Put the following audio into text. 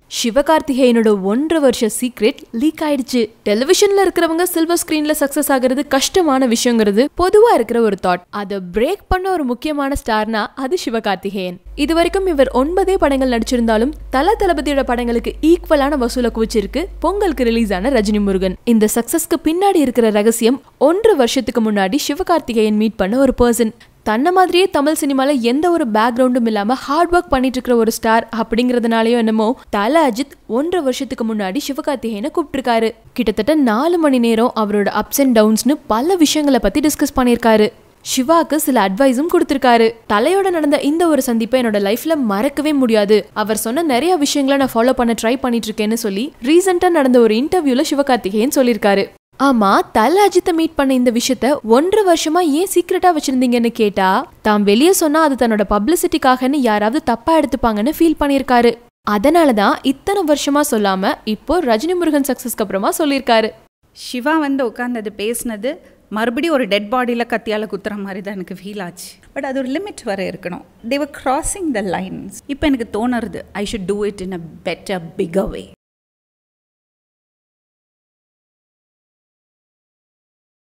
சிவகார்த்திகேயனோட ஒன்றரை வருஷ secret league ஆயிடுச்சு டெலிவிஷன்ல இருக்கிறவங்க சில்வர் ஸ்கிரீன்ல சக்சஸ் ஆகிறது கஷ்டமான விஷயங்கிறது பொதுவா இருக்கிற ஒரு தாட் அதை பிரேக் பண்ண ஒரு முக்கியமான ஸ்டார்னா அது சிவகார்த்திகேயன் இது வரைக்கும் இவர் ஒன்பதே படங்கள் நடிச்சிருந்தாலும் தல தளபதியோட படங்களுக்கு ஈக்குவலான வசூலை குவிச்சிருக்கு பொங்கலுக்கு ரிலீஸ் ஆன ரஜினி முருகன் இந்த சக்சஸ்க்கு பின்னாடி இருக்கிற ரகசியம் ஒன்றரை வருஷத்துக்கு முன்னாடி சிவகார்த்திகேயன் மீட் பண்ண ஒரு பர்சன் தன்னை மாதிரியே தமிழ் சினிமால எந்த ஒரு பேக்ரவுண்டும் இல்லாம ஹார்ட் ஒர்க் பண்ணிட்டு இருக்கிற ஒரு ஸ்டார் அப்படிங்கறதுனாலயோ என்னமோ தல அஜித் ஒன்றரை வருஷத்துக்கு முன்னாடி சிவகார்த்திகேயனை கூப்பிட்டிருக்காரு கிட்டத்தட்ட நாலு மணி நேரம் அவரோட அப்ஸ் அண்ட் டவுன்ஸ்னு பல விஷயங்களை பத்தி டிஸ்கஸ் பண்ணியிருக்காரு சிவாக்கு சில அட்வைஸும் கொடுத்திருக்காரு தலையோட நடந்த இந்த ஒரு சந்திப்பை என்னோட லைஃப்ல மறக்கவே முடியாது அவர் சொன்ன நிறைய விஷயங்களை நான் ஃபாலோ பண்ண ட்ரை பண்ணிட்டு இருக்கேன்னு சொல்லி ரீசெண்டா நடந்த ஒரு இன்டர்வியூல சிவகார்த்திகேயன் சொல்லியிருக்காரு ஆமா தல அஜித்தை மீட் பண்ண இந்த விஷயத்த ஒன்றரை வருஷமா ஏன் சீக்கிரட்டா வச்சிருந்தீங்கன்னு கேட்டா தாம் வெளியே சொன்னா அது தன்னோட பப்ளிசிட்டிக்காகன்னு யாராவது தப்பா எடுத்துப்பாங்கன்னு ஃபீல் பண்ணியிருக்காரு அதனாலதான் இத்தனை வருஷமா சொல்லாம இப்போ ரஜினி முருகன் சக்சஸ்க்கு அப்புறமா சொல்லியிருக்காரு சிவா வந்து உட்காந்து பேசினது மறுபடியும் ஒரு டெட் பாடியில் கத்தியால் குத்துற மாதிரி தான் எனக்கு ஃபீல் ஆச்சு பட் அது ஒரு லிமிட் வரை இருக்கணும் தேவர் கிராசிங் த லைன்ஸ் இப்போ எனக்கு தோணுறது I should do it in a better figure way